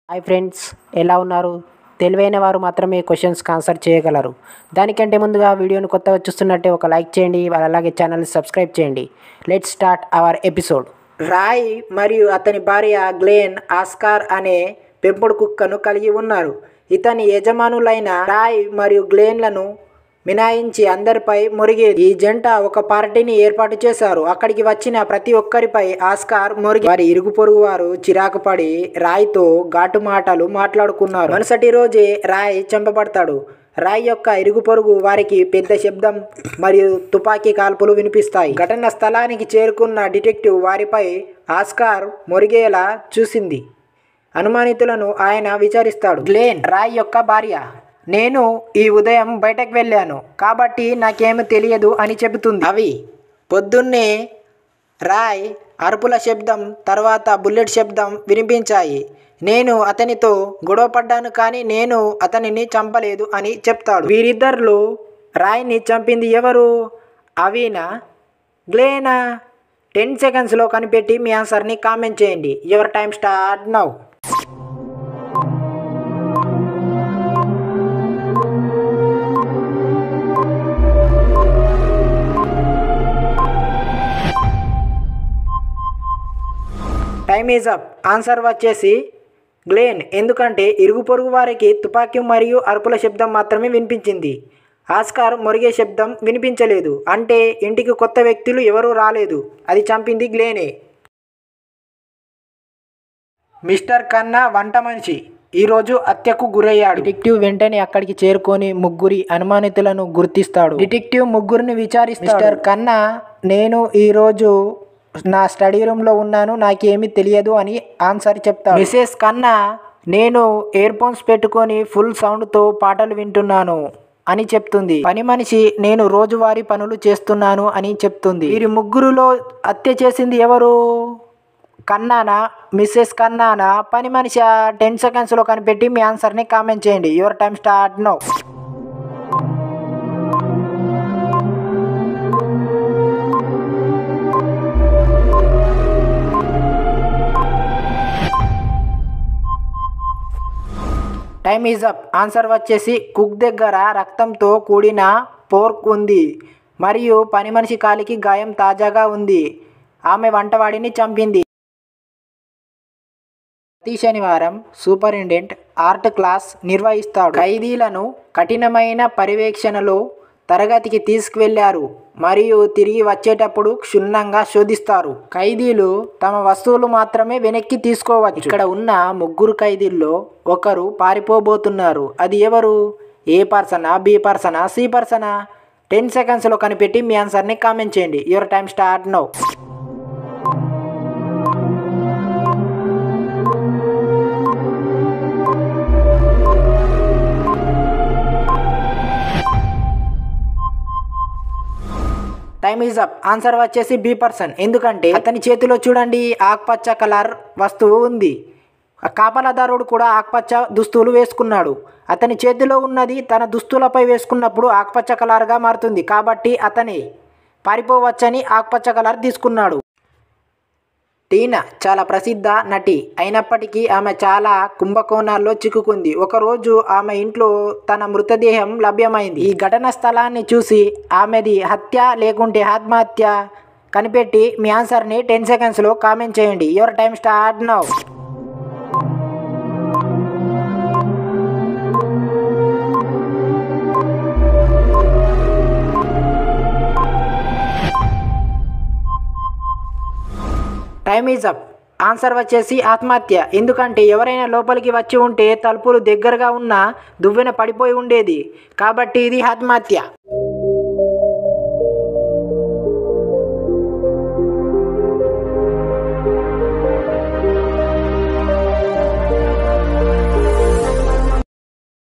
hi friends ఎలా ఉన్నారు తెలివైన వారు మాత్రమే క్వశ్చన్స్కి ఆన్సర్ చేయగలరు దానికంటే ముందుగా వీడియోను కొత్తగా చూస్తున్నట్టే ఒక లైక్ చేయండి అలాగే ఛానల్ సబ్స్క్రైబ్ చేయండి let start our episode Roy మరియు అతని భార్య గ్లేన్ ఆస్కార్ అనే పెంపుడు కుక్కను కలిగి ఉన్నారు ఇతని యజమానులైన రాయ్ మరియు గ్లేన్లను మినాయించి అందరిపై మురిగేది ఈ జంట ఒక పార్టీని ఏర్పాటు చేశారు అక్కడికి వచ్చిన ప్రతి ఒక్కరిపై ఆస్కార్ మురిగి వారి ఇరుగు పొరుగు వారు చిరాకు పడి రాయ్తో ఘాటు మాటలు మాట్లాడుకున్నారు మరుసటి రోజే రాయ్ చంపబడతాడు రాయ్ యొక్క ఇరుగు పొరుగు వారికి పెద్ద శబ్దం మరియు తుపాకీ కాల్పులు వినిపిస్తాయి ఘటన స్థలానికి చేరుకున్న డిటెక్టివ్ వారిపై ఆస్కార్ మురిగేలా చూసింది అనుమానితులను ఆయన విచారిస్తాడు గ్లేన్ రాయ్ యొక్క భార్య నేను ఈ ఉదయం బయటకు వెళ్ళాను కాబట్టి నాకేమి తెలియదు అని చెబుతుంది అవి పొద్దున్నే రాయ్ అరుపుల శబ్దం తర్వాత బుల్లెట్ శబ్దం వినిపించాయి నేను అతనితో గొడవ పడ్డాను కానీ నేను అతనిని చంపలేదు అని చెప్తాడు వీరిద్దరిలో రాయ్ని చంపింది ఎవరు అవినా గ్లేనా టెన్ సెకండ్స్లో కనిపెట్టి మీ ఆన్సర్ని కామెంట్ చేయండి your time start now time is up answer వచ్చేసి గ్లేన్ ఎందుకంటే ఇరుగు పొరుగు వారికి తుపాకీ మరియు అరుపుల శబ్దం మాత్రమే వినిపించింది ఆస్కార్ మొరిగే శబ్దం వినిపించలేదు అంటే ఇంటికి కొత్త వ్యక్తులు ఎవరూ రాలేదు అది చంపింది గ్లేనే మిస్టర్ కన్నా వంట మనిషి ఈరోజు హత్యకు గురయ్యాడు డిటెక్టివ్ వెంటనే అక్కడికి చేరుకొని ముగ్గురి అనుమానితులను గుర్తిస్తాడు డిటెక్టివ్ ముగ్గురిని విచారిస్తాడు మిస్టర్ కన్నా నేను ఈరోజు నా స్టడీ రూమ్లో ఉన్నాను నాకేమీ తెలియదు అని ఆన్సర్ చెప్తాడు మిసెస్ కన్నా నేను ఇయర్ ఫోన్స్ పెట్టుకొని ఫుల్ సౌండ్తో పాటలు వింటున్నాను అని చెప్తుంది పని మనిషి నేను రోజువారీ పనులు చేస్తున్నాను అని చెప్తుంది వీరి ముగ్గురులో హత్య చేసింది ఎవరు కన్నానా మిస్సెస్ కన్నానా పని మనిషి టెన్ సెకండ్స్లో కనిపెట్టి మీ ఆన్సర్ని కామెంట్ చేయండి your time start now time is up answer వచ్చేసి కుక్ దగ్గర రక్తంతో కూడిన పోర్క్ ఉంది మరియు పని మనిషి కాలికి గాయం తాజాగా ఉంది ఆమె వంటవాడిని చంపింది ప్రతి శనివారం సూపరింటెండెంట్ ఆర్ట్ క్లాస్ నిర్వహిస్తాడు ఖైదీలను కఠినమైన పర్యవేక్షణలో తరగతికి తీసుకువెళ్లారు మరియు తిరిగి వచ్చేటప్పుడు క్షుణ్ణంగా శోధిస్తారు ఖైదీలు తమ వస్తువులు మాత్రమే వెనక్కి తీసుకోవచ్చు ఇక్కడ ఉన్న ముగ్గురు ఖైదీల్లో ఒకరు పారిపోబోతున్నారు అది ఎవరు ఏ పర్సనా బి పర్సనా సి పర్సనా టెన్ సెకండ్స్లో కనిపెట్టి మీ ఆన్సర్ని కామెంట్ చేయండి your time start now time is up answer వచ్చేసి బి పర్సన్ ఎందుకంటే అతని చేతిలో చూడండి ఆకుపచ్చ కలర్ వస్తువు ఉంది ఆ కాపలాదారుడు కూడా ఆకుపచ్చ దుస్తులు వేసుకున్నాడు అతని చేతిలో ఉన్నది తన దుస్తులపై వేసుకున్నప్పుడు ఆకుపచ్చ కలర్గా మారుతుంది కాబట్టి అతని పారిపోవచ్చని ఆకుపచ్చ కలర్ తీసుకున్నాడు టీనా చాలా ప్రసిద్ధ నటి అయినప్పటికీ ఆమె చాలా కుంభకోణాల్లో చిక్కుకుంది ఒకరోజు ఆమె ఇంట్లో తన మృతదేహం లభ్యమైంది ఈ ఘటన స్థలాన్ని చూసి ఆమెది హత్య లేకుంటే ఆత్మహత్య కనిపెట్టి మీ ఆన్సర్ని టెన్ సెకండ్స్లో కామెంట్ చేయండి your time start now time is up answer వచ్చేసి ఆత్మహత్య ఎందుకంటే ఎవరైనా లోపలికి వచ్చి ఉంటే తలుపులు దగ్గరగా ఉన్న దువ్వెన పడిపోయి ఉండేది కాబట్టి ఇది ఆత్మహత్య